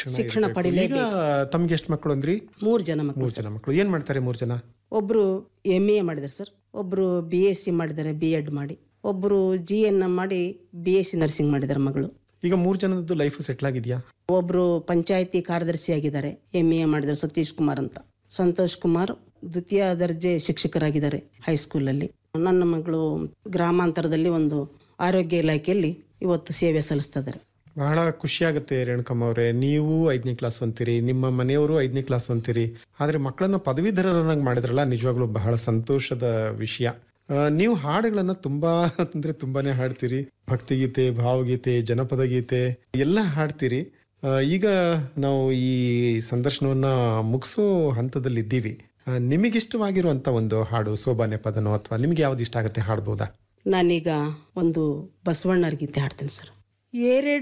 ಶಿಕ್ಷಣ ಈಗ ಪಡಿಲೇಬೇಕು ತಮ್ಗೆ ಎಷ್ಟು ಮಕ್ಕಳು ಅಂದ್ರಿ ಮೂರು ಜನ ಮಕ್ಕಳು ಮೂರು ಜನ ಮಕ್ಕಳು ಏನ್ ಮಾಡ್ತಾರೆ ಮೂರು ಜನ ಒಬ್ಬರು ಎಮ್ ಎ ಮಾಡಿದ್ದಾರೆ ಸರ್ ಒಬ್ಬರು ಬಿ ಎಸ್ ಸಿ ಮಾಡಿದ್ದಾರೆ ಬಿ ಎಡ್ ಮಾಡಿ ಒಬ್ಬರು ಜಿ ಎನ್ ಎಮ್ ಮಾಡಿ ಬಿ ಎಸ್ ಸಿ ನರ್ಸಿಂಗ್ ಮಾಡಿದ್ದಾರೆ ಮಗಳು ಈಗ ಮೂರು ಜನದ್ದು ಲೈಫ್ ಸೆಟ್ಲ್ ಆಗಿದೆಯಾ ಒಬ್ಬರು ಪಂಚಾಯತಿ ಕಾರ್ಯದರ್ಶಿ ಆಗಿದ್ದಾರೆ ಎಮ್ ಎ ಮಾಡಿದ್ದಾರೆ ಸತೀಶ್ ಕುಮಾರ್ ಅಂತ ಸಂತೋಷ್ ಕುಮಾರ್ ದ್ವಿತೀಯ ದರ್ಜೆ ಶಿಕ್ಷಕರಾಗಿದ್ದಾರೆ ಹೈಸ್ಕೂಲಲ್ಲಿ ನನ್ನ ಮಗಳು ಗ್ರಾಮಾಂತರದಲ್ಲಿ ಒಂದು ಆರೋಗ್ಯ ಇಲಾಖೆಯಲ್ಲಿ ಇವತ್ತು ಸೇವೆ ಸಲ್ಲಿಸ್ತಾ ಇದ್ದಾರೆ ಬಹಳ ಖುಷಿ ಆಗುತ್ತೆ ರೇಣುಕಮ್ಮ ಅವರೇ ನೀವು ಐದನೇ ಕ್ಲಾಸ್ ಅಂತೀರಿ ನಿಮ್ಮ ಮನೆಯವರು ಐದನೇ ಕ್ಲಾಸ್ ಅಂತೀರಿ ಆದ್ರೆ ಮಕ್ಕಳನ್ನ ಪದವೀಧರರನ್ನಾಗಿ ಮಾಡಿದ್ರಲ್ಲ ನಿಜವಾಗ್ಲೂ ಬಹಳ ಸಂತೋಷದ ವಿಷಯ ಆ, ನೀವು ಹಾಡುಗಳನ್ನ ತುಂಬಾ ಅಂದ್ರೆ ತುಂಬಾನೇ ಹಾಡ್ತೀರಿ ಭಕ್ತಿಗೀತೆ ಭಾವಗೀತೆ ಜನಪದ ಗೀತೆ ಎಲ್ಲ ಹಾಡ್ತೀರಿ ಆ, ಈಗ ನಾವು ಈ ಸಂದರ್ಶನವನ್ನ ಮುಗಿಸೋ ಹಂತದಲ್ಲಿ ಇದ್ದೀವಿ ಆ, ನಿಮಗಿಷ್ಟವಾಗಿರುವಂತ ಒಂದು ಹಾಡು ಸೋಬಾನೆ ಪದನೋ ಅಥವಾ ನಿಮ್ಗೆ ಯಾವ್ದು ಇಷ್ಟ ಆಗುತ್ತೆ ಹಾಡ್ಬೋದಾ ನಾನೀಗ ಒಂದು ಬಸವಣ್ಣರ ಗೀತೆ ಹಾಡ್ತೀನಿ ಸರ್ ಎರಡು